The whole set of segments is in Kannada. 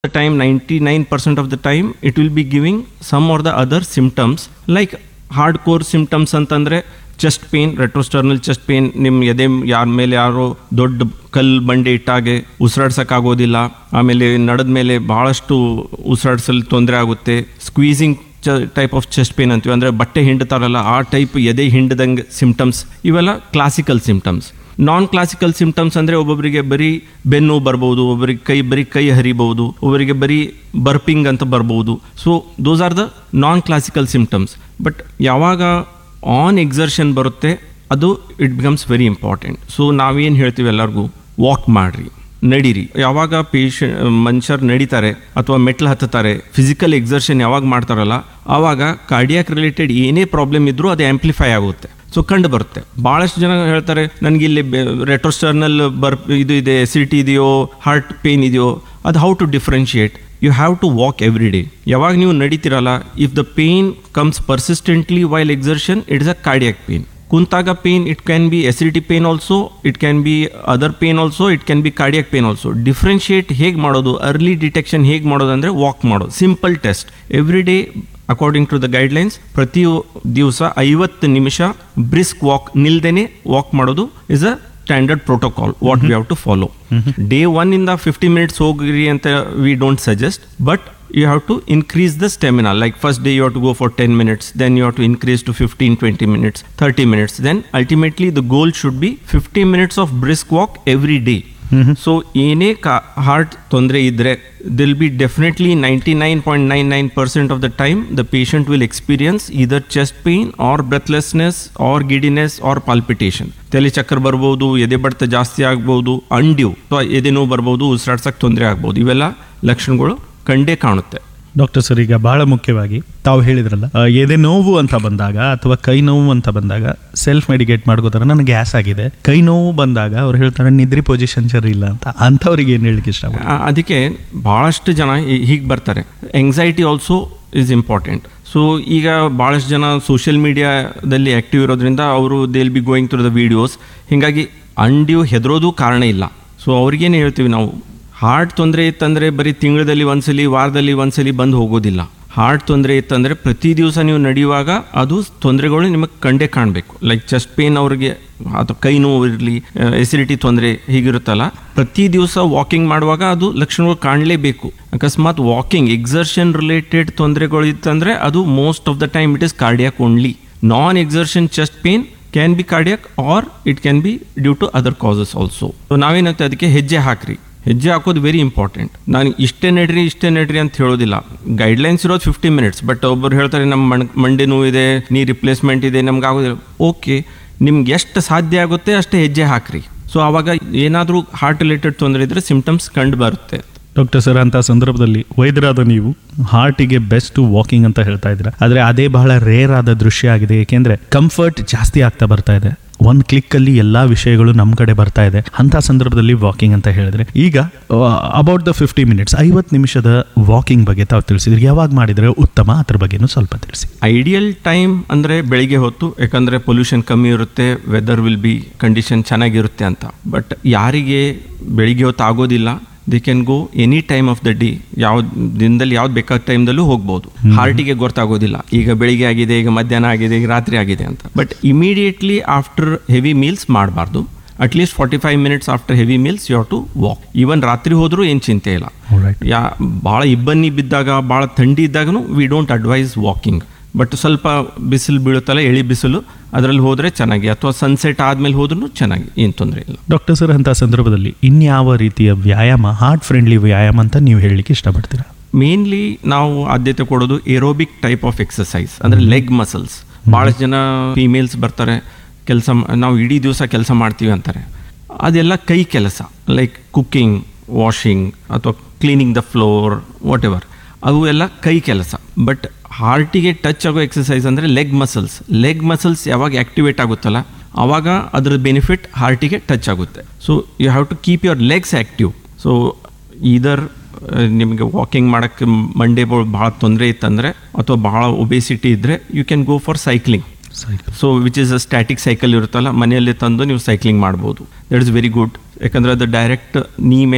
the time 99% of the time it will be giving some or the other symptoms like hardcore symptoms ಅಂತಂದ್ರೆ chest pain retrosternal chest pain ನಿಮ್ಮ ಎದೆ ಯಾರ ಮೇಲೆ ಯಾರೋ ದೊಡ್ಡ ಕಲ್ಲು ಬಂಡೆ ಇಟ್ಟಾಗೆ ಉಸಿರಾಡ್ಸೋಕ್ಕಾಗೋದಿಲ್ಲ ಆಮೇಲೆ ನಡೆದ ಮೇಲೆ ಭಾಳಷ್ಟು ಉಸಿರಾಡ್ಸಲು ತೊಂದರೆ ಆಗುತ್ತೆ squeezing type of chest pain ಅಂತೀವಿ ಅಂದರೆ ಬಟ್ಟೆ ಹಿಂಡ್ತಾರಲ್ಲ ಆ ಟೈಪ್ ಎದೆ ಹಿಂಡ್ದಂಗೆ ಸಿಂಪ್ಟಮ್ಸ್ ಇವೆಲ್ಲ classical symptoms non classical symptoms ಅಂದರೆ ಒಬ್ಬೊಬ್ಬರಿಗೆ ಬರೀ ಬೆನ್ನು ಬರ್ಬೋದು ಒಬ್ಬರಿಗೆ ಕೈ ಬರೀ ಕೈ ಹರಿಬಹುದು ಒಬ್ಬರಿಗೆ ಬರೀ ಬರ್ಪಿಂಗ್ ಅಂತ ಬರ್ಬೋದು so those are the non classical symptoms but ಯಾವಾಗ ಆನ್ ಎಕ್ಸರ್ಷನ್ ಬರುತ್ತೆ ಅದು it becomes very important so ನಾವೇನು ಹೇಳ್ತೀವಿ ಎಲ್ಲರಿಗೂ ವಾಕ್ ಮಾಡಿರಿ ನಡೀರಿ ಯಾವಾಗ ಪೇಷಂಟ್ ಮನುಷ್ಯರು ನಡೀತಾರೆ ಅಥವಾ ಮೆಟ್ಲು ಹತ್ತುತ್ತಾರೆ ಫಿಸಿಕಲ್ ಎಕ್ಸರ್ಷನ್ ಯಾವಾಗ ಮಾಡ್ತಾರಲ್ಲ ಆವಾಗ ಕಾರ್ಡಿಯಾಕ್ ರಿಲೇಟೆಡ್ ಏನೇ ಪ್ರಾಬ್ಲಮ್ ಇದ್ರೂ ಅದು ಆಂಪ್ಲಿಫೈ ಆಗುತ್ತೆ ಸೊ ಕಂಡು ಬರುತ್ತೆ ಭಾಳಷ್ಟು ಜನ ಹೇಳ್ತಾರೆ ನನಗೆ ಇಲ್ಲಿ ರೆಟ್ರೋಸ್ಟರ್ನಲ್ ಬರ್ ಇದು ಇದೆ ಎಸಿಡಿಟಿ ಇದೆಯೋ ಹಾರ್ಟ್ ಪೇನ್ ಇದೆಯೋ ಅದು how to differentiate you have to walk every day ಯಾವಾಗ ನೀವು ನಡೀತಿರಲ್ಲ if the pain comes persistently while exertion it's a cardiac pain ಕುಂತಾಗ pain it can be acidity pain also it can be other pain also it can be cardiac pain also differentiate ಹೇಗೆ ಮಾಡೋದು ಅರ್ಲಿ ಡಿಟೆಕ್ಷನ್ ಹೇಗೆ ಮಾಡೋದು ಅಂದರೆ ವಾಕ್ ಮಾಡೋದು simple test every day according to the guidelines ಪ್ರತಿ ದಿವಸ ಐವತ್ತು ನಿಮಿಷ ಬ್ರಿಸ್ಕ್ ವಾಕ್ ನಿಲ್ದೇನೆ ವಾಕ್ ಮಾಡೋದು is a standard protocol what we have to follow day one ಇಂದ ಫಿಫ್ಟಿ ಮಿನಿಟ್ಸ್ ಹೋಗ್ರಿ ಅಂತ we don't suggest but you have to increase the stamina like first day you have to go for 10 minutes then you have to increase to 15 20 minutes 30 minutes then ultimately the goal should be 50 minutes of brisk walk every day so ಏನೇ ಕಾ ಹಾರ್ಟ್ ತೊಂದರೆ ಇದ್ದರೆ they'll be definitely ninety nine point nine nine percent of the time the patient will experience either chest pain or breathlessness or giddiness or palpitation ತಲೆ ಚಕ್ಕರ್ ಬರ್ಬೋದು ಎದೆ ಬಡ್ತ ಜಾಸ್ತಿ ಆಗ್ಬೋದು ಅಂಡ್ಯೂ ಅಥವಾ ಎದೆ ನೋವು ಬರ್ಬೋದು ಉಸಿರಾಡ್ಸಕ್ಕೆ ತೊಂದರೆ ಆಗ್ಬೋದು ಇವೆಲ್ಲ ಲಕ್ಷಣಗಳು ಕಂಡೇ ಕಾಣುತ್ತೆ ಡಾಕ್ಟರ್ ಸರ್ ಈಗ ಬಹಳ ಮುಖ್ಯವಾಗಿ ತಾವು ಹೇಳಿದ್ರಲ್ಲ ಆ, ಎದೆ ನೋವು ಅಂತ ಬಂದಾಗ ಅಥವಾ ಕೈ ನೋವು ಅಂತ ಬಂದಾಗ ಸೆಲ್ಫ್ ಮೆಡಿಕೇಟ್ ಮಾಡ್ಕೋತಾರೆ ನನಗೆ ಗ್ಯಾಸ್ ಆಗಿದೆ ಕೈ ನೋವು ಬಂದಾಗ ಅವ್ರು ಹೇಳ್ತಾರೆ ನಿದ್ರಿ ಪೊಸಿಷನ್ ಸರಿ ಇಲ್ಲ ಅಂತ ಅಂಥವ್ರಿಗೆ ಏನು ಹೇಳಿಕ್ಕೆ ಇಷ್ಟ ಆ, ಅದಕ್ಕೆ ಭಾಳಷ್ಟು ಜನ ಹೀಗೆ ಬರ್ತಾರೆ anxiety also is important so ಈಗ ಭಾಳಷ್ಟು ಜನ ಸೋಷಿಯಲ್ ಮೀಡಿಯಾದಲ್ಲಿ ಆ್ಯಕ್ಟಿವ್ ಇರೋದ್ರಿಂದ ಅವರು they'll be going through the videos ಹೀಗಾಗಿ ಅಂಡ್ಯೂ ಹೆದರೋದು ಕಾರಣ ಇಲ್ಲ ಸೊ ಅವ್ರಿಗೇನು ಹೇಳ್ತೀವಿ ನಾವು ಹಾರ್ಟ್ ತೊಂದರೆ ಇತ್ತಂದರೆ ಬರೀ ತಿಂಗಳಲ್ಲಿ ಒಂದ್ಸಲಿ ವಾರದಲ್ಲಿ ಒಂದ್ಸಲಿ ಬಂದು ಹೋಗೋದಿಲ್ಲ ಹಾರ್ಟ್ ತೊಂದರೆ ಇತ್ತಂದರೆ ಪ್ರತಿ ದಿವಸ ನೀವು ನಡೆಯುವಾಗ ಅದು ತೊಂದರೆಗಳು ನಿಮಗೆ ಕಂಡೇ ಕಾಣಬೇಕು ಲೈಕ್ ಚೆಸ್ಟ್ ಪೇನ್ ಅವ್ರಿಗೆ ಅಥವಾ ಕೈ ನೋವು ಇರಲಿ ಎಸಿಡಿಟಿ ತೊಂದರೆ ಹೀಗಿರುತ್ತಲ್ಲ ಪ್ರತಿ ದಿವಸ ವಾಕಿಂಗ್ ಮಾಡುವಾಗ ಅದು ಲಕ್ಷಣಗಳು ಕಾಣಲೇಬೇಕು ಅಕಸ್ಮಾತ್ ವಾಕಿಂಗ್ ಎಕ್ಸರ್ಷನ್ ರಿಲೇಟೆಡ್ ತೊಂದರೆಗಳು ಇತ್ತಂದರೆ ಅದು most of the time it is cardiac only non exertion chest pain can be cardiac or it can be due to other causes also so ನಾವೇನಂತೆ ಅದಕ್ಕೆ ಹೆಜ್ಜೆ ಹಾಕ್ರಿ ಹೆಜ್ಜೆ ಹಾಕೋದು ವೆರಿ ಇಂಪಾರ್ಟೆಂಟ್ ನಾನು ಇಷ್ಟೇ ನಡ್ರಿ ಇಷ್ಟೇ ನಡ್ರಿ ಅಂತ ಹೇಳೋದಿಲ್ಲ ಗೈಡ್ಲೈನ್ಸ್ ಇರೋದು ಫಿಫ್ಟಿ ಮಿನಿಟ್ಸ್ ಬಟ್ ಒಬ್ಬರು ಹೇಳ್ತಾರೆ ನಮ್ಮ ಮಣ್ ಮಂಡೆ ನೋವಿದೆ ನೀ ರಿಪ್ಲೇಸ್ಮೆಂಟ್ ಇದೆ ನಮ್ಗೆ ಆಗೋದಿಲ್ಲ ಓಕೆ ನಿಮ್ಗೆ ಎಷ್ಟು ಸಾಧ್ಯ ಆಗುತ್ತೆ ಅಷ್ಟೇ ಹೆಜ್ಜೆ ಹಾಕ್ರಿ ಸೊ ಆವಾಗ ಏನಾದರೂ ಹಾರ್ಟ್ ರಿಲೇಟೆಡ್ ತೊಂದರೆ ಇದ್ರೆ ಸಿಂಪ್ಟಮ್ಸ್ ಕಂಡು ಬರುತ್ತೆ ಡಾಕ್ಟರ್ ಸರ್ ಅಂತ ಸಂದರ್ಭದಲ್ಲಿ ವೈದ್ಯರಾದ ನೀವು ಹಾರ್ಟಿಗೆ ಬೆಸ್ಟ್ ವಾಕಿಂಗ್ ಅಂತ ಹೇಳ್ತಾ ಇದ್ದೀರಾ ಆದರೆ ಅದೇ ಬಹಳ ರೇರ್ ಆದ ದೃಶ್ಯ ಆಗಿದೆ ಏಕೆಂದ್ರೆ ಕಂಫರ್ಟ್ ಜಾಸ್ತಿ ಆಗ್ತಾ ಬರ್ತಾ ಇದೆ ಒಂದು ಕ್ಲಿಕ್ಕಲ್ಲಿ ಎಲ್ಲ ವಿಷಯಗಳು ನಮ್ಮ ಕಡೆ ಬರ್ತಾ ಇದೆ ಅಂಥ ಸಂದರ್ಭದಲ್ಲಿ ವಾಕಿಂಗ್ ಅಂತ ಹೇಳಿದ್ರೆ ಈಗ ಅಬೌಟ್ ದ ಫಿಫ್ಟಿ ಮಿನಿಟ್ಸ್ ಐವತ್ತು ನಿಮಿಷದ ವಾಕಿಂಗ್ ಬಗ್ಗೆ ತಾವು ತಿಳಿಸಿದ್ರಿ ಯಾವಾಗ ಮಾಡಿದರೆ ಉತ್ತಮ ಅದ್ರ ಬಗ್ಗೆನೂ ಸ್ವಲ್ಪ ತಿಳಿಸಿ ಐಡಿಯಲ್ ಟೈಮ್ ಅಂದರೆ ಬೆಳಿಗ್ಗೆ ಹೊತ್ತು ಯಾಕಂದರೆ ಪೊಲ್ಯೂಷನ್ ಕಮ್ಮಿ ಇರುತ್ತೆ ವೆದರ್ ವಿಲ್ ಬಿ ಕಂಡೀಷನ್ ಚೆನ್ನಾಗಿರುತ್ತೆ ಅಂತ ಬಟ್ ಯಾರಿಗೆ ಬೆಳಿಗ್ಗೆ ಹೊತ್ತು ಆಗೋದಿಲ್ಲ they can go any time of the day ಯಾವ ದಿನದಲ್ಲಿ ಯಾವ್ದು ಬೇಕಾದ ಟೈಮ್ದಲ್ಲೂ ಹೋಗ್ಬೋದು ಹಾರ್ಟಿಗೆ ಗೊತ್ತಾಗೋದಿಲ್ಲ ಈಗ ಬೆಳಿಗ್ಗೆ ಆಗಿದೆ ಈಗ ಮಧ್ಯಾಹ್ನ ಆಗಿದೆ ಈಗ ರಾತ್ರಿ ಆಗಿದೆ ಅಂತ but immediately after heavy meals ಮಾಡಬಾರ್ದು at least forty five minutes after heavy meals you have to walk even ರಾತ್ರಿ ಹೋದರೂ ಏನು ಚಿಂತೆ ಇಲ್ಲ Alright. ಯಾ ಭಾಳ ಇಬ್ಬನಿ ಬಿದ್ದಾಗ ಭಾಳ ಥಂಡಿ ಇದ್ದಾಗೂ we don't advise walking but ಸ್ವಲ್ಪ ಬಿಸಿಲು ಬೀಳುತ್ತಲ್ಲ ಎಳಿ ಬಿಸಿಲು ಅದರಲ್ಲಿ ಹೋದರೆ ಚೆನ್ನಾಗಿ ಅಥವಾ ಸನ್ಸೆಟ್ ಆದಮೇಲೆ ಹೋದ್ರೂ ಚೆನ್ನಾಗಿ ಏನು ತೊಂದರೆ ಇಲ್ಲ ಡಾಕ್ಟರ್ ಸರ್ ಅಂತ ಸಂದರ್ಭದಲ್ಲಿ ಇನ್ಯಾವ ರೀತಿಯ ವ್ಯಾಯಾಮ ಹಾರ್ಟ್ ಫ್ರೆಂಡ್ಲಿ ವ್ಯಾಯಾಮ ಅಂತ ನೀವು ಹೇಳಲಿಕ್ಕೆ ಇಷ್ಟಪಡ್ತೀರಾ ಮೇನ್ಲಿ ನಾವು ಆದ್ಯತೆ ಕೊಡೋದು ಏರೋಬಿಕ್ ಟೈಪ್ ಆಫ್ ಎಕ್ಸಸೈಸ್ ಅಂದರೆ ಲೆಗ್ ಮಸಲ್ಸ್ ಭಾಳಷ್ಟು ಜನ ಫೀಮೇಲ್ಸ್ ಬರ್ತಾರೆ ಕೆಲಸ ನಾವು ಇಡೀ ದಿವಸ ಕೆಲಸ ಮಾಡ್ತೀವಿ ಅಂತಾರೆ ಅದೆಲ್ಲ ಕೈ ಕೆಲಸ ಲೈಕ್ ಕುಕ್ಕಿಂಗ್ ವಾಷಿಂಗ್ ಅಥವಾ cleaning the floor whatever ಅವು ಎಲ್ಲ ಕೈ ಕೆಲಸ ಬಟ್ ಹಾರ್ಟಿಗೆ ಟಚ್ ಆಗೋ ಎಕ್ಸಸೈಸ್ ಅಂದರೆ ಲೆಗ್ ಮಸಲ್ಸ್ ಲೆಗ್ ಮಸಲ್ಸ್ ಯಾವಾಗ ಆ್ಯಕ್ಟಿವೇಟ್ ಆಗುತ್ತಲ್ಲ ಆವಾಗ ಅದ್ರ ಬೆನಿಫಿಟ್ ಹಾರ್ಟಿಗೆ ಟಚ್ ಆಗುತ್ತೆ so you have to keep your legs active so either ನಿಮಗೆ ವಾಕಿಂಗ್ ಮಾಡೋಕ್ಕೆ ಮಂಡೇ ಭಾಳ ತೊಂದರೆ ಇತ್ತಂದರೆ ಅಥವಾ ಭಾಳ ಒಬೇಸಿಟಿ ಇದ್ದರೆ you can go for cycling cycle so which is a static cycle ಇರುತ್ತಲ್ಲ ಮನೆಯಲ್ಲಿ ತಂದು ನೀವು ಸೈಕ್ಲಿಂಗ್ ಮಾಡ್ಬೋದು ದಟ್ ಇಸ್ ವೆರಿ ಗುಡ್ ಯಾಕಂದರೆ ಅದು ಡೈರೆಕ್ಟ್ ನೀ ಮೇಲೆ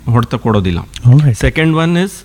ಹೊಡೆತ ಕೊಡೋದಿಲ್ಲ Alright. Second one is